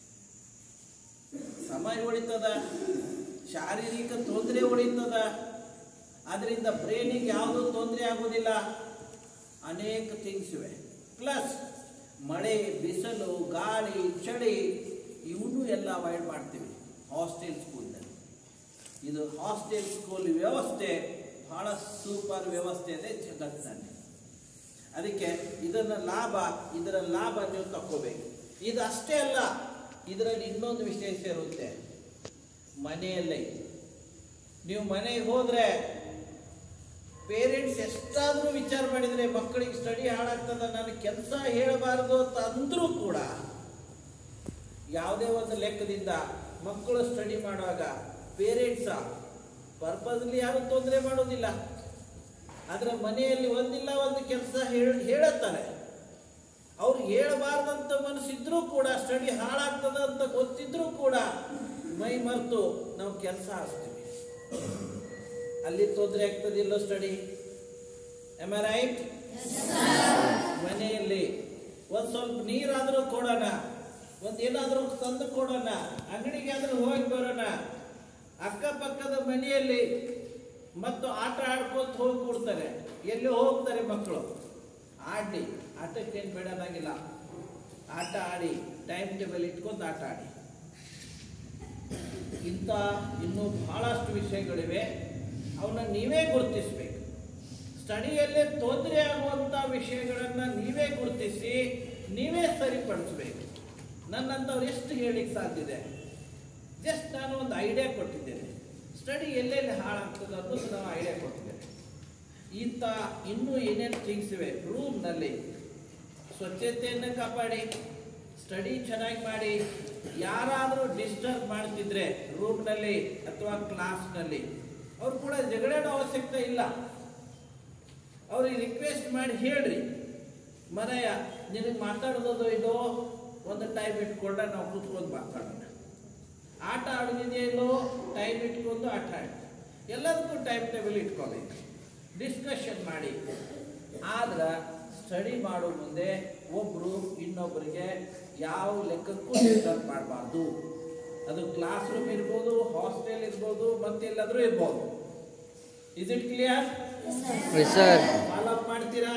ಸಮಯ ಉಳಿತದ ಶಾರೀರಿಕ ತೊಂದರೆ ಉಳಿತದ ಅದರಿಂದ ಬ್ರೈನಿಗೆ ಯಾವುದೂ ತೊಂದರೆ ಆಗೋದಿಲ್ಲ ಅನೇಕ ಥಿಂಗ್ಸ್ ಇವೆ ಪ್ಲಸ್ ಮಳೆ ಬಿಸಿಲು ಗಾಳಿ ಚಳಿ ಇವನು ಎಲ್ಲ ಅವಾಯ್ಡ್ ಮಾಡ್ತೀವಿ ಹಾಸ್ಟೆಲ್ ಸ್ಕೂಲ್ನಲ್ಲಿ ಇದು ಹಾಸ್ಟೆಲ್ ಸ್ಕೂಲ್ ವ್ಯವಸ್ಥೆ ಬಹಳ ಸೂಪರ್ ವ್ಯವಸ್ಥೆ ಇದೆ ಜಗತ್ತಿನಲ್ಲಿ ಅದಕ್ಕೆ ಇದನ್ನ ಲಾಭ ಇದರ ಲಾಭ ನೀವು ತಕ್ಕೋಬೇಕು ಇದು ಅಷ್ಟೇ ಅಲ್ಲ ಇದರಲ್ಲಿ ಇನ್ನೊಂದು ವಿಶೇಷ ಇರುತ್ತೆ ಮನೆಯಲ್ಲೇ ನೀವು ಮನೆಗೆ ಹೋದರೆ ಪೇರೆಂಟ್ಸ್ ಎಷ್ಟಾದರೂ ವಿಚಾರ ಮಾಡಿದರೆ ಮಕ್ಕಳಿಗೆ ಸ್ಟಡಿ ಹಾಳಾಗ್ತದ ನಾನು ಕೆಲಸ ಹೇಳಬಾರ್ದು ಅಂತ ಅಂದರೂ ಕೂಡ ಯಾವುದೇ ಒಂದು ಲೆಕ್ಕದಿಂದ ಮಕ್ಕಳು ಸ್ಟಡಿ ಮಾಡುವಾಗ ಪೇರೆಂಟ್ಸ ಪರ್ಪಸ್ಲಿ ಯಾರು ತೊಂದರೆ ಮಾಡೋದಿಲ್ಲ ಆದರೆ ಮನೆಯಲ್ಲಿ ಒಂದಿಲ್ಲ ಒಂದು ಕೆಲಸ ಹೇಳ ಹೇಳುತ್ತಾರೆ ಅವ್ರು ಹೇಳಬಾರ್ದಂತ ಮನಸ್ಸಿದ್ರೂ ಕೂಡ ಸ್ಟಡಿ ಹಾಳಾಗ್ತದ ಅಂತ ಗೊತ್ತಿದ್ರೂ ಕೂಡ ಮೈ ಮರೆತು ನಾವು ಕೆಲಸ ಹಾಸ್ತೀವಿ ಅಲ್ಲಿ ತೊಂದರೆ ಆಗ್ತದಿಲ್ಲೋ ಸ್ಟಡಿ ಎಮ್ ಐ ರೈಟ್ ಮನೆಯಲ್ಲಿ ಒಂದು ಸ್ವಲ್ಪ ನೀರಾದರೂ ಕೊಡೋಣ ಒಂದು ಏನಾದರೂ ತಂದು ಕೊಡೋಣ ಅಂಗಡಿಗೆ ಆದರೂ ಹೋಗಿ ಬರೋಣ ಅಕ್ಕಪಕ್ಕದ ಮನೆಯಲ್ಲಿ ಮತ್ತು ಆಟ ಆಡ್ಕೊತ ಹೋಗಿ ಕೊಡ್ತಾರೆ ಎಲ್ಲಿ ಹೋಗ್ತಾರೆ ಮಕ್ಕಳು ಆಡಿ ಆಟಕ್ಕೇನು ಬೇಡನಾಗಿಲ್ಲ ಆಟ ಆಡಿ ಟೈಮ್ ಟೇಬಲ್ ಇಟ್ಕೊಂಡು ಆಟ ಆಡಿ ಇಂಥ ಇನ್ನೂ ಬಹಳಷ್ಟು ವಿಷಯಗಳಿವೆ ಅವನ್ನ ನೀವೇ ಗುರುತಿಸ್ಬೇಕು ಸ್ಟಡಿಯಲ್ಲೇ ತೊಂದರೆ ಆಗುವಂಥ ವಿಷಯಗಳನ್ನು ನೀವೇ ಗುರುತಿಸಿ ನೀವೇ ಸರಿಪಡಿಸ್ಬೇಕು ನನ್ನಂಥವ್ರು ಎಷ್ಟು ಹೇಳಿಕ್ಕೆ ಸಾಧ್ಯ ಇದೆ ಜಸ್ಟ್ ನಾನು ಒಂದು ಐಡಿಯಾ ಕೊಟ್ಟಿದ್ದೇನೆ ಸ್ಟಡಿ ಎಲ್ಲೆಲ್ಲಿ ಹಾಳಾಗ್ತದೆ ಅನ್ನೋದು ನಾನು ಐಡಿಯಾ ಕೊಟ್ಟಿದ್ದೇನೆ ಇಂಥ ಇನ್ನೂ ಏನೇನು ಥಿಂಗ್ಸ್ ಇವೆ ರೂಮ್ನಲ್ಲಿ ಸ್ವಚ್ಛತೆಯನ್ನು ಕಾಪಾಡಿ ಸ್ಟಡಿ ಚೆನ್ನಾಗಿ ಮಾಡಿ ಯಾರಾದರೂ ಡಿಸ್ಟರ್ಬ್ ಮಾಡ್ತಿದ್ರೆ ರೂಮ್ನಲ್ಲಿ ಅಥವಾ ಕ್ಲಾಸ್ನಲ್ಲಿ ಅವ್ರು ಕೂಡ ಜಗಳಾಡೋ ಅವಶ್ಯಕತೆ ಇಲ್ಲ ಅವ್ರಿಗೆ ರಿಕ್ವೆಸ್ಟ್ ಮಾಡಿ ಹೇಳ್ರಿ ಮನೆಯ ನಿನಗೆ ಮಾತಾಡೋದು ಇದು ಒಂದು ಟೈಮ್ ಇಟ್ಕೊಂಡ ನಾವು ಕೂತ್ಕೊಂಡು ಮಾತಾಡೋಣ ಆಟ ಆಡೋದಿದೆಯಲ್ಲೋ ಟೈಮ್ ಇಟ್ಕೊಂಡು ಆಟ ಆಡಿ ಎಲ್ಲದಕ್ಕೂ ಟೈಮ್ ಟೇಬಲ್ ಇಟ್ಕೋಬೇಕು ಡಿಸ್ಕಷನ್ ಮಾಡಿ ಆದ್ರೆ ಸ್ಟಡಿ ಮಾಡೋ ಮುಂದೆ ಒಬ್ಬರು ಇನ್ನೊಬ್ಬರಿಗೆ ಯಾವ ಲೆಕ್ಕಕ್ಕೂ ಡಿಸ್ಟರ್ಬ್ ಮಾಡಬಾರ್ದು ಅದು ಕ್ಲಾಸ್ ರೂಮ್ ಇರ್ಬೋದು ಹಾಸ್ಟೆಲ್ ಇರ್ಬೋದು ಮತ್ತೆಲ್ಲಾದ್ರೂ ಇರ್ಬೋದು is it clear sir follow up ಮಾಡ್ತೀರಾ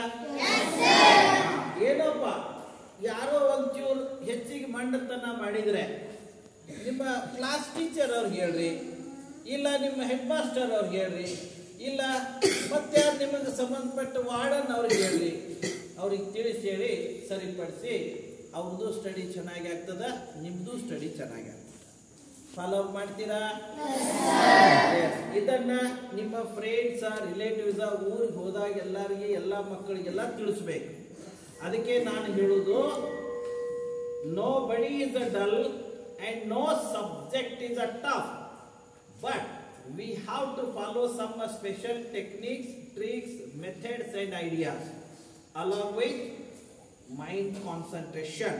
ಏನಪ್ಪ ಯಾರೋ ಒಂಚೂರು ಹೆಚ್ಚಿಗೆ ಮಂಡತನ ಮಾಡಿದ್ರೆ ನಿಮ್ಮ ಕ್ಲಾಸ್ ಟೀಚರ್ ಅವ್ರಿಗೆ ಹೇಳ್ರಿ ಇಲ್ಲ ನಿಮ್ಮ ಹೆಡ್ ಮಾಸ್ಟರ್ ಅವ್ರಿಗೆ ಹೇಳ್ರಿ ಇಲ್ಲ ಮತ್ತೆ ಯಾರು ನಿಮಗೆ ಸಂಬಂಧಪಟ್ಟ ವಾರ್ಡನ್ ಅವ್ರಿಗೆ ಹೇಳ್ರಿ ಅವ್ರಿಗೆ ತಿಳಿಸಿ ಹೇಳಿ ಸರಿಪಡಿಸಿ ಅವ್ರದ್ದು ಸ್ಟಡಿ ಚೆನ್ನಾಗಿ ಆಗ್ತದ ನಿಮ್ಮದು ಸ್ಟಡಿ ಚೆನ್ನಾಗಿ ಆಗ್ತದೆ ಫಾಲೋ ಅಪ್ ಮಾಡ್ತೀರಾ Yes. ಇದನ್ನ ನಿಮ್ಮ ಫ್ರೆಂಡ್ಸ್ ರಿಲೇಟಿವ್ಸ್ ಊರಿಗೆ ಹೋದಾಗ ಎಲ್ಲರಿಗೆ ಎಲ್ಲ ಮಕ್ಕಳಿಗೆಲ್ಲ ತಿಳಿಸ್ಬೇಕು ಅದಕ್ಕೆ ನಾನು ಹೇಳುದು nobody is a dull and no subject is a tough but we have to follow some special techniques tricks methods and ideas along with mind concentration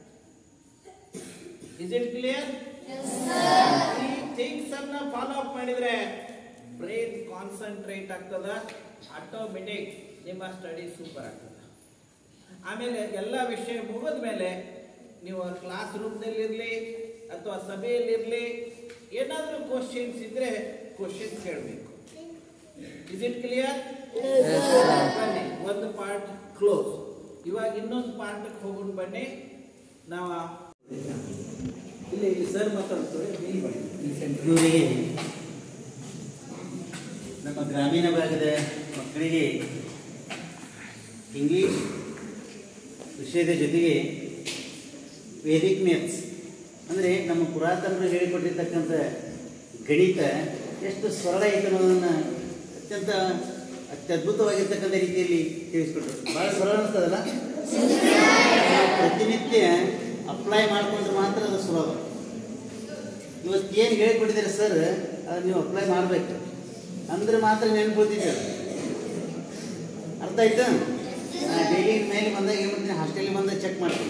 is it clear ಈ ಥಿಂಗ್ಸ್ ಅನ್ನ follow up ಮಾಡಿದ್ರೆ brain concentrate ಆಗ್ತದ automatic ನಿಮ್ಮ study super ಆಗ್ತದ ಆಮೇಲೆ ಎಲ್ಲ ವಿಷಯ ಮುಗಿದ ಮೇಲೆ ನೀವು ಕ್ಲಾಸ್ ರೂಮ್ನಲ್ಲಿರಲಿ ಅಥವಾ ಸಭೆಯಲ್ಲಿರಲಿ ಏನಾದರೂ ಕ್ವಶನ್ಸ್ ಇದ್ರೆ ಕ್ವಶನ್ ಕೇಳಬೇಕು ಇಸ್ ಇಟ್ ಕ್ಲಿಯರ್ ಬನ್ನಿ ಒಂದು ಪಾರ್ಟ್ ಕ್ಲೋಸ್ ಇವಾಗ ಇನ್ನೊಂದು ಪಾರ್ಟ್ಗೆ ಹೋಗೋಣ ಬನ್ನಿ ನಾವು ಇಲ್ಲಿ ಇಲ್ಲಿ ಸರ್ ಮಾತಾಡ್ತಾರೆ ಇಲ್ಲಿ ಬನ್ನಿ ಈ ಸೆಂಟ್ರ್ ಇವರಿಗೆ ನಮ್ಮ ಗ್ರಾಮೀಣ ಭಾಗದ ಮಕ್ಕಳಿಗೆ ಇಂಗ್ಲಿಷ್ ವಿಷಯದ ಜೊತೆಗೆ ವೇದಿಕ್ ಮ್ಯಾಥ್ಸ್ ಅಂದರೆ ನಮ್ಮ ಪುರಾತನರು ಹೇಳಿಕೊಟ್ಟಿರ್ತಕ್ಕಂಥ ಗಣಿತ ಎಷ್ಟು ಸರಳ ಐತೆ ಅನ್ನೋದನ್ನು ಅತ್ಯಂತ ಅತ್ಯದ್ಭುತವಾಗಿರ್ತಕ್ಕಂಥ ರೀತಿಯಲ್ಲಿ ತಿಳಿಸ್ಕೊಟ್ರು ಭಾಳ ಸರಳ ಅನಿಸ್ತದಲ್ಲ ನಾವು ಪ್ರತಿನಿತ್ಯ ಅಪ್ಲೈ ಮಾಡಿಕೊಂಡ್ರೆ ಮಾತ್ರ ಅದು ಸುಲಭ ಇವತ್ತು ಏನು ಹೇಳಿಕೊಟ್ಟಿದ್ದಾರೆ ಸರ್ ಅದು ನೀವು ಅಪ್ಲೈ ಮಾಡಬೇಕು ಅಂದ್ರೆ ಮಾತ್ರ ನೆನಪು ಓದಿದ್ದೀರ ಅರ್ಥ ಆಯ್ತಾ ಡೈಲಿ ಮೇಲೆ ಬಂದಾಗ ಏನು ಮಾಡ್ತೀನಿ ಹಾಸ್ಟೆಲಿಗೆ ಬಂದಾಗ ಚೆಕ್ ಮಾಡ್ತೀನಿ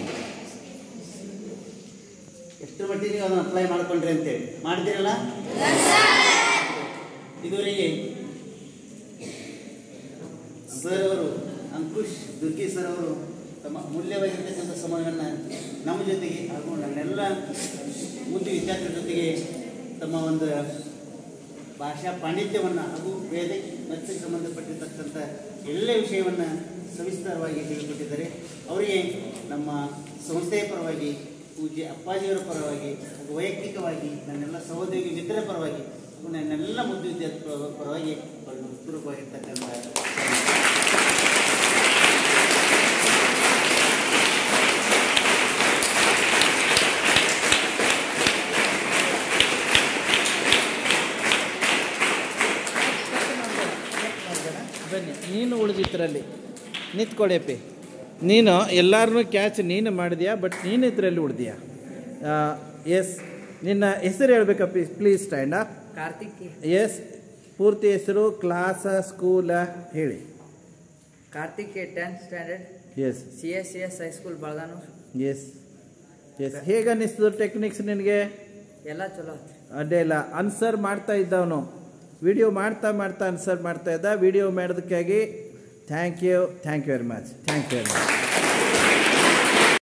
ಎಷ್ಟು ಮಟ್ಟಿಗೆ ನೀವು ಅದನ್ನು ಅಪ್ಲೈ ಮಾಡ್ಕೊಂಡ್ರಿ ಅಂತೇಳಿ ಮಾಡ್ತೀರಲ್ಲ ಇದುವರೆಗೆ ಸರ್ ಅವರು ಅಂಕುಶ್ ದುರ್ಗಿ ಸರ್ ಅವರು ತಮ್ಮ ಅಮೂಲ್ಯವಾಗಿರ್ತಕ್ಕಂಥ ಸಮಯವನ್ನು ನಮ್ಮ ಜೊತೆಗೆ ಹಾಗೂ ನನ್ನೆಲ್ಲ ಮುದ್ದು ವಿದ್ಯಾರ್ಥಿಗಳ ಜೊತೆಗೆ ತಮ್ಮ ಒಂದು ಭಾಷಾ ಪಾಂಡಿತ್ಯವನ್ನು ಹಾಗೂ ವೇದಿಕ್ ಮೆಚ್ಚಕ್ಕೆ ಸಂಬಂಧಪಟ್ಟಿರ್ತಕ್ಕಂಥ ಎಲ್ಲ ವಿಷಯವನ್ನು ಸವಿಸ್ತಾರವಾಗಿ ಹೇಳಿಕೊಟ್ಟಿದ್ದಾರೆ ಅವರಿಗೆ ನಮ್ಮ ಸಂಸ್ಥೆಯ ಪರವಾಗಿ ಪೂಜ್ಯ ಅಪ್ಪಾಜಿಯವರ ಪರವಾಗಿ ಹಾಗೂ ವೈಯಕ್ತಿಕವಾಗಿ ನನ್ನೆಲ್ಲ ಸಹೋದ್ಯೋಗಿ ಮಿತ್ರರ ಪರವಾಗಿ ಹಾಗೂ ನನ್ನೆಲ್ಲ ಮುದ್ದು ವಿದ್ಯಾರ್ಥಿಗಳ ಪರವಾಗಿ ಅವರಿಗೆ ಹೃತ್ಪೂರ್ವಕವಾಗಿರ್ತಕ್ಕಂಥ ಹೋಗಿ ಇದರಲ್ಲಿ ನಿಂತ್ಕೊಳೆಪಿ ನೀನು ಎಲ್ಲರನ್ನೂ ಕ್ಯಾಚ್ ನೀನು ಮಾಡಿದ್ಯಾ ಬಟ್ ನೀನು ಇದರಲ್ಲಿ ಉಳಿದ್ಯಾ ಎಸ್ ನಿನ್ನ ಹೆಸರು ಹೇಳ್ಬೇಕಪ್ಪಿ please stand up Karthik S ಪೂರ್ತಿ ಹೆಸರು ಕ್ಲಾಸ ಸ್ಕೂಲ ಹೇಳಿ Karthik tenth standard S C S C S high school ಬಳಗಾನೂರ್ S S ಹೇಗೆ ಅನ್ನಿಸ್ತು ಟೆಕ್ನಿಕ್ಸ್ ನಿನಗೆ ಎಲ್ಲ ಚಲೋ ಆತ್ರಿ ಅಡ್ಡೇ ಇಲ್ಲ ಆನ್ಸರ್ ಮಾಡ್ತಾ ಇದ್ದವನು ವಿಡಿಯೋ ಮಾಡ್ತಾ ಮಾಡ್ತಾ ಆನ್ಸರ್ ಮಾಡ್ತಾ ಇದ್ದ ವಿಡಿಯೋ ಮಾಡೋದಕ್ಕಾಗಿ thank you thank you very much thank you very much